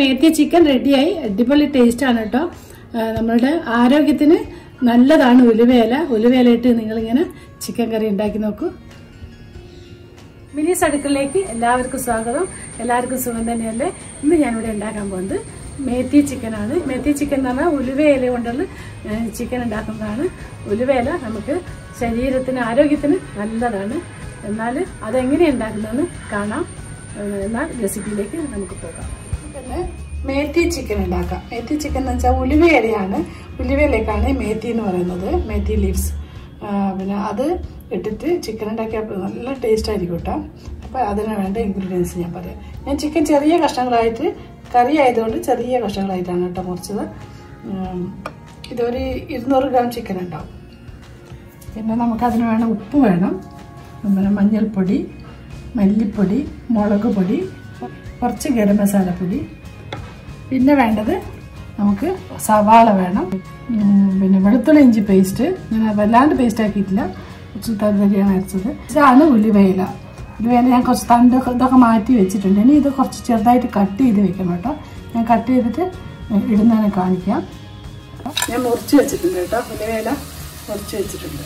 മേത്തിയ chicken റെഡിയായി അടിപൊളി taste ആണ് കേട്ടോ ആ, നമ്മളുടെ ആരോഗ്യത്തിന് നല്ലതാണ് ഉലുവേല ഉലുവേലയിട്ട് നിങ്ങളിങ്ങനെ ചിക്കൻ കറി ഉണ്ടാക്കി നോക്കൂ മിനീസ് അടുക്കളയിലേക്ക് എല്ലാവർക്കും സ്വാഗതം എല്ലാവർക്കും സുഖം തന്നെയല്ലേ ഇന്ന് ഞാനിവിടെ ഉണ്ടാക്കാൻ പോകുന്നത് മേത്തി ചിക്കനാണ് മേത്തി ചിക്കൻ എന്ന് പറഞ്ഞാൽ ഉലുവയില കൊണ്ടുള്ള ഏഹ്, ചിക്കൻ ഉണ്ടാക്കുന്നതാണ് ഉലുവയില നമുക്ക് ശരീരത്തിന് ആരോഗ്യത്തിന് നല്ലതാണ് എന്നാൽ അതെങ്ങനെ ഉണ്ടാക്കുന്നതെന്ന് കാണാം ഏഹ്, എന്നാൽ റെസിപ്പിയിലേക്ക് നമുക്ക് പോകാം പിന്നെ മേത്തി ചിക്കൻ ഉണ്ടാക്കാം മേത്തി ചിക്കൻ എന്ന് വെച്ചാൽ ഉലുവയിലയാണ് ഉലുവയിലേക്കാണ് മേത്തി എന്ന് പറയുന്നത് മേത്തി ലീവ്സ് ആ, പിന്നെ അത് ഇട്ടിട്ട് ചിക്കൻ ഉണ്ടാക്കിയാൽ നല്ല ടേസ്റ്റ് ആയിരിക്കും കേട്ടോ അപ്പോൾ അതിന് വേണ്ട ഇൻഗ്രീഡിയൻസ് ഞാൻ പറയാം ഞാൻ ചിക്കൻ ചെറിയ കഷ്ണങ്ങളായിട്ട് കറി ആയതുകൊണ്ട് ചെറിയ കഷ്ണങ്ങളായിട്ടാണ് കേട്ടോ മുറിച്ചത് ഉം, ഇതൊരു ഇരുന്നൂറ് ഗ്രാം ചിക്കൻ ഉണ്ടാവും പിന്നെ നമുക്കതിന് വേണം ഉപ്പ് വേണം പിന്നെ മഞ്ഞൾപ്പൊടി മല്ലിപ്പൊടി മുളക് പൊടി കുറച്ച് ഗരം മസാലപ്പൊടി പിന്നെ വേണ്ടത് നമുക്ക് സവാള വേണം ഉം, പിന്നെ വെളുത്തുള്ളി ഇഞ്ചി പേസ്റ്റ് ഞാൻ വല്ലാണ്ട് പേസ്റ്റ് ആക്കിയിട്ടില്ല കുറച്ച് തരിതരിയാണ് അരച്ചത് ഇതാണ് ഉലുവയില ഉലുവയില ഞാൻ കുറച്ച് തണ്ട് ഇതൊക്കെ മാറ്റി വെച്ചിട്ടുണ്ട് ഇനി ഇത് കുറച്ച് ചെറുതായിട്ട് കട്ട് ചെയ്ത് വെക്കണം കേട്ടോ ഞാൻ കട്ട് ചെയ്തിട്ട് ഇടുന്നതിനെ കാണിക്കാം ഞാൻ മുറിച്ച് വെച്ചിട്ടുണ്ട് കേട്ടോ ഉലുവയില മുറിച്ച് വെച്ചിട്ടുണ്ട്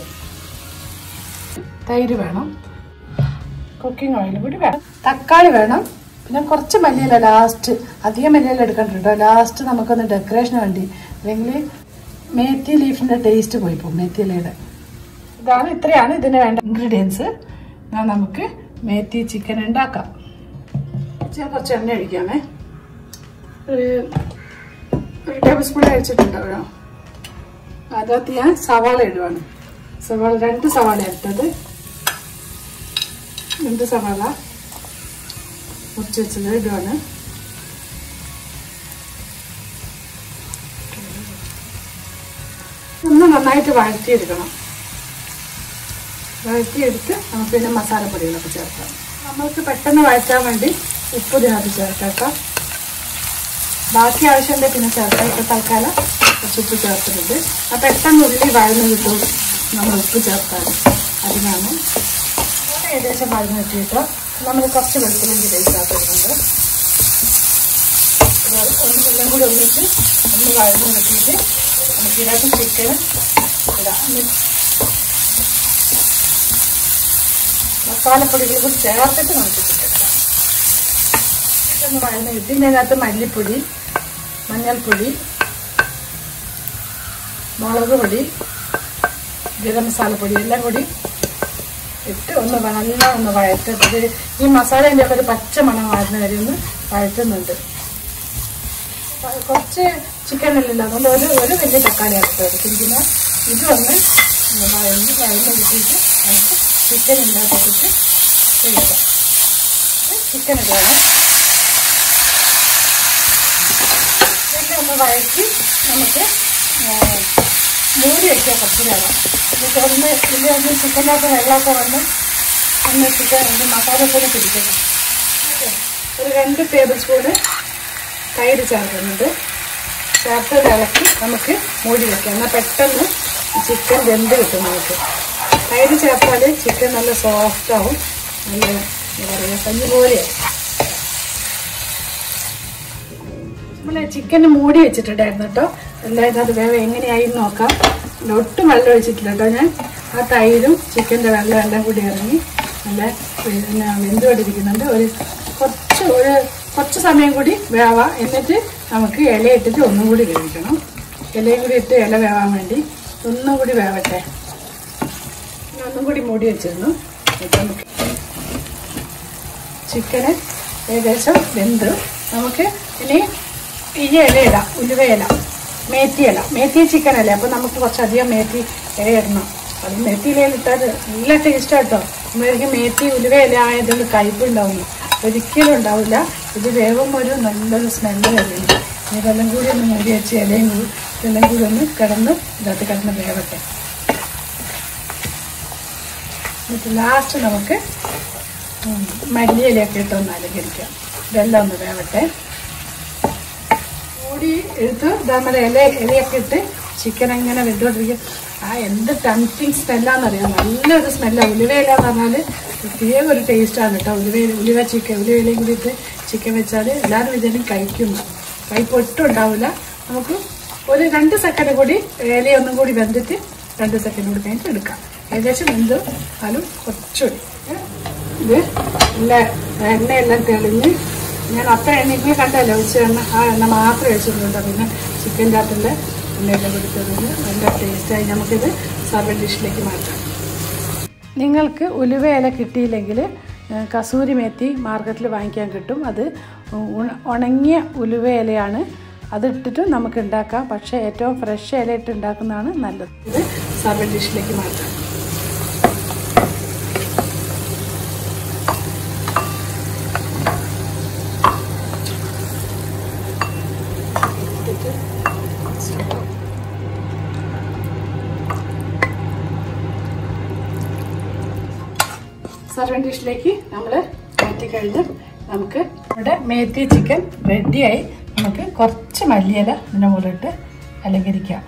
തൈര് വേണം കുക്കിംഗ് ഓയിൽ കൂടി വേണം തക്കാളി വേണം പിന്നെ കുറച്ച് മല്ലിയില ലാസ്റ്റ് അധികം മല്ലിയില എടുക്കണ്ട കേട്ടോ ലാസ്റ്റ് നമുക്കൊന്ന് ഡെക്കറേഷന് വേണ്ടി അല്ലെങ്കിൽ മേത്തി ലീഫിന്റെ ടേസ്റ്റ് പോയി പോകും മേത്തി ഇലയുടെ ഇതാണ് ഇത്രയാണ് ഇതിന് വേണ്ട ഇൻഗ്രീഡിയൻസ് എന്നാൽ നമുക്ക് മേത്തി ചിക്കൻ ഉണ്ടാക്കാം ഞാൻ കുറച്ച് എണ്ണ ഒഴിക്കാമേ ഒരു ഒരു ടേബിൾ സ്പൂൺ അഴിച്ചിട്ടുണ്ടാവോ അതിനകത്ത് ഞാൻ സവാള ഇടുവാണ് സവാള രണ്ട് സവാള എടുത്തത് രണ്ട് സവാള മുറിച്ച് വെച്ചത് ഇടുവാണ് ഒന്ന് നന്നായിട്ട് വഴറ്റിയെടുക്കണം വഴറ്റിയെടുത്ത് നമുക്ക് പിന്നെ മസാലപ്പൊടികളൊക്കെ ചേർക്കാം നമ്മൾക്ക് പെട്ടെന്ന് വഴറ്റാൻ വേണ്ടി ഉപ്പ് ഇതിനകത്ത് ചേർക്കാം ബാക്കി ആവശ്യമുണ്ടെങ്കിൽ പിന്നെ ചേർക്കാം ഇപ്പം തൽക്കാലം കുറച്ച് ഉപ്പ് ചേർത്തിട്ടുണ്ട് ആ പെട്ടെന്ന് ഉള്ളി വഴന്ന് കിട്ടും നമ്മൾ ഉപ്പ് ചേർക്കാൻ അതിനാണ് ഇവിടെ ഏകദേശം വഴന്ന് കിട്ടിയിട്ട് നമ്മൾ കുറച്ച് വെളുത്തുള്ളി പേസ്റ്റ് ആക്കുന്നുണ്ട് ഒന്ന് വെള്ളം കൂടി ഒന്നിച്ച് ഒന്ന് വഴന്ന് കിട്ടിയിട്ട് നമുക്ക് ഇതിനകത്ത് ചിക്കൻ ഇടാം മസാലപ്പൊടികൾ കൂടി ചേർത്തിട്ട് നമുക്ക് ചിക്കൻ ഇടാം ഒന്ന് വഴന്ന് കിട്ടി ഇതിനകത്ത് മല്ലിപ്പൊടി മഞ്ഞൾപ്പൊടി മുളക് പൊടി ഗരം മസാലപ്പൊടി എല്ലാം കൂടി ഇട്ട് ഒന്ന് നല്ല ഒന്ന് വഴറ്റിട്ട് ഈ മസാലേൻ്റെ ഒക്കെ ഒരു പച്ച മണം വാടുന്ന വരെ ഒന്ന് വഴറ്റുന്നുണ്ട് കുറച്ച് ചിക്കൻ അല്ലല്ലോ അതുകൊണ്ട് ഒരു ഒരു വലിയ തക്കാളി അടുത്ത് എടുത്തിരിക്കുന്ന ഇതൊന്ന് വഴന്ന് വഴന്ന് കിട്ടിയിട്ട് നമുക്ക് ചിക്കൻ ഉണ്ടാക്കിയിട്ട് കഴിക്കാം ചിക്കൻ ഇടണം പിന്നെ ഒന്ന് വഴറ്റി നമുക്ക് മൂടി വയ്ക്കുക കുറച്ച് നേരം എന്നിട്ട് ഒന്ന് ഇതിൽ ഒന്ന് ചിക്കനകത്ത് വെള്ളമൊക്കെ വന്ന് ഒന്ന് ചിക്കൻ ഇത് മസാലപ്പൊടി പിടിക്കണം ഒരു രണ്ട് ടേബിൾ സ്പൂണ് തൈര് ചേർക്കുന്നുണ്ട് ചേർത്ത് ഇളക്കി നമുക്ക് മൂടി വെക്കാം എന്നാൽ പെട്ടെന്ന് ചിക്കൻ വെന്ത് കിട്ടും നമുക്ക് തൈര് ചേർത്താൽ ചിക്കൻ നല്ല സോഫ്റ്റ് ആവും നല്ല എന്താ പറയുക കഞ്ഞി പോലെയാവും നമ്മൾ ചിക്കൻ മൂടി വെച്ചിട്ടുണ്ടായിരുന്നു കേട്ടോ എന്തായാലും അത് വേറെ എങ്ങനെയായി എന്ന് നോക്കാം ഇതിൽ ഒട്ടും വെള്ളം ഒഴിച്ചിട്ടില്ല കേട്ടോ ഞാൻ ആ തൈരും ചിക്കൻ്റെ വെള്ളം എല്ലാം കൂടി ഇറങ്ങി നല്ല പിന്നെ വെന്തുകൊണ്ടിരിക്കുന്നുണ്ട് ഒരു കുറച്ച് ഒരു കുറച്ച് സമയം കൂടി വേവാം എന്നിട്ട് നമുക്ക് ഇല ഇട്ടിട്ട് ഒന്നും കൂടി വേവിക്കണം ഇലയും കൂടി ഇട്ട് ഇല വേവാൻ വേണ്ടി ഒന്നും കൂടി വേവട്ടെ ഞാൻ ഒന്നും കൂടി മൂടി വെച്ചിരുന്നു ഇപ്പം നമുക്ക് ചിക്കന് ഏകദേശം വെന്ത് നമുക്ക് ഇനി ഈ ഇല ഇടാം ഉലുവ ഇല മേത്തി ഇല മേത്തി ചിക്കൻ അല്ലേ അപ്പം നമുക്ക് കുറച്ചധികം മേത്തി ഇല ഇടണം അത് മേത്തി ഇലയിൽ ഇട്ടാൽ നല്ല ടേസ്റ്റ് കേട്ടോ നമ്മൾക്ക് മേത്തി ഉലുവ ഇല ആയതുകൊണ്ട് കയ്പ് ഉണ്ടാവുന്നു ഒരിക്കലും ഉണ്ടാവില്ല ഇത് വേവുമ്പോൾ ഒരു നല്ലൊരു സ്മെല്ല് വരുന്നുണ്ട് ഇതെല്ലാം കൂടി ഒന്ന് മൂടി വെച്ച് ഇലയും കൂടി ഇതെല്ലാം കൂടി ഒന്ന് കിടന്ന് ഇതിനകത്ത് കിടന്ന് വേവട്ടെ എന്നിട്ട് ലാസ്റ്റ് നമുക്ക് ഉം, മല്ലിയിലയൊക്കെ ഇട്ട് ഒന്ന് അലങ്കരിക്കാം ഇതെല്ലാം ഒന്ന് വേവട്ടെ കൂടി എടുത്ത് നമ്മുടെ ഇല ഇലയൊക്കെ ഇട്ട് ചിക്കൻ അങ്ങനെ വെന്തുകൊണ്ടിരിക്കും ആ എന്ത് ടെംപ്റ്റിങ് സ്മെല്ലാന്നറിയാം നല്ലൊരു സ്മെല്ലാണ് ഉലുവയില എന്ന് പറഞ്ഞാൽ പ്രത്യേക ഒരു ടേസ്റ്റാണ് കേട്ടോ ഉലുവ ഉലുവ ചിക്കൻ ഉലുവയിലയും കൂടി ഇട്ട് ചിക്കൻ വെച്ചാൽ എല്ലാവരും ഇതിനും കഴിക്കും കയ്പ് ഒട്ടും ഉണ്ടാവില്ല നമുക്ക് ഒരു രണ്ട് സെക്കൻഡ് കൂടി ഇല ഒന്നും കൂടി വെന്തിട്ട് രണ്ട് സെക്കൻഡ് കൂടി കഴിഞ്ഞിട്ട് എടുക്കാം ഏകദേശം വെന്ത് ആലും കുറച്ചുകൂടി ഏ. ഇത് നല്ല എണ്ണയെല്ലാം തെളിഞ്ഞ് ഞാൻ അത്ര എണ്ണയ്ക്ക് കണ്ടല്ലോ ഒഴിച്ച എണ്ണ ആ എണ്ണ മാത്രമേ വെച്ചിട്ടുണ്ട് പിന്നെ ചിക്കൻ്റെ അകത്തുള്ള എണ്ണയെല്ലാം കൊടുത്തതിന് നല്ല ടേസ്റ്റായി നമുക്കിത് സർവൽ ഡിഷിലേക്ക് മാറ്റാം നിങ്ങൾക്ക് ഉലുവ ഇല കിട്ടിയില്ലെങ്കിൽ ഏഹ്, കസൂരി മേത്തി മാർക്കറ്റിൽ വാങ്ങിക്കാൻ കിട്ടും അത് ഉണ- ഉണങ്ങിയ ഉലുവ ഇലയാണ് അത് ഇട്ടിട്ട് നമുക്ക് ഉണ്ടാക്കാം പക്ഷേ ഏറ്റവും ഫ്രഷ് ഇല ഇട്ട് ഉണ്ടാക്കുന്നതാണ് നല്ലത് ഇത് സർവൽ ഡിഷിലേക്ക് മാറ്റാം സർവൻ ഡിഷിലേക്ക് നമ്മൾ മാറ്റി കഴിഞ്ഞ് നമുക്ക് ഇവിടെ മേത്തി ചിക്കൻ റെഡിയായി നമുക്ക് കുറച്ച് മല്ലിയില ഇതിൻ്റെ മുകളിലിട്ട് അലങ്കരിക്കാം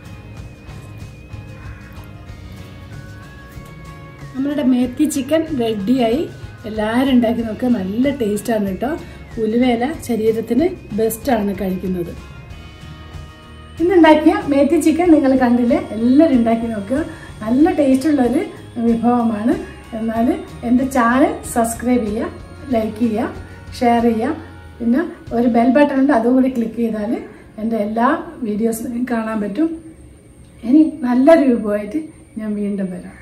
നമ്മളുടെ മേത്തി ചിക്കൻ റെഡിയായി എല്ലാവരും ഉണ്ടാക്കി നോക്കുക നല്ല ടേസ്റ്റാണ് കേട്ടോ ഉലുവേല ശരീരത്തിന് ബെസ്റ്റാണ് കഴിക്കുന്നത് ഇന്നുണ്ടാക്കിയ മേത്തി ചിക്കൻ നിങ്ങൾ കണ്ടില്ലേ എല്ലാവരും ഉണ്ടാക്കി നോക്കുക നല്ല ടേസ്റ്റുള്ള ഒരു വിഭവമാണ് എന്നാൽ എൻ്റെ ചാനൽ സബ്സ്ക്രൈബ് ചെയ്യുക ലൈക്ക് ചെയ്യുക ഷെയർ ചെയ്യുക പിന്നെ ഒരു ബെൽ ബട്ടൺ ഉണ്ട് അതും കൂടി ക്ലിക്ക് ചെയ്താൽ എൻ്റെ എല്ലാ വീഡിയോസും കാണാൻ പറ്റും ഇനി നല്ലൊരു വിഭവമായിട്ട് ഞാൻ വീണ്ടും വരാം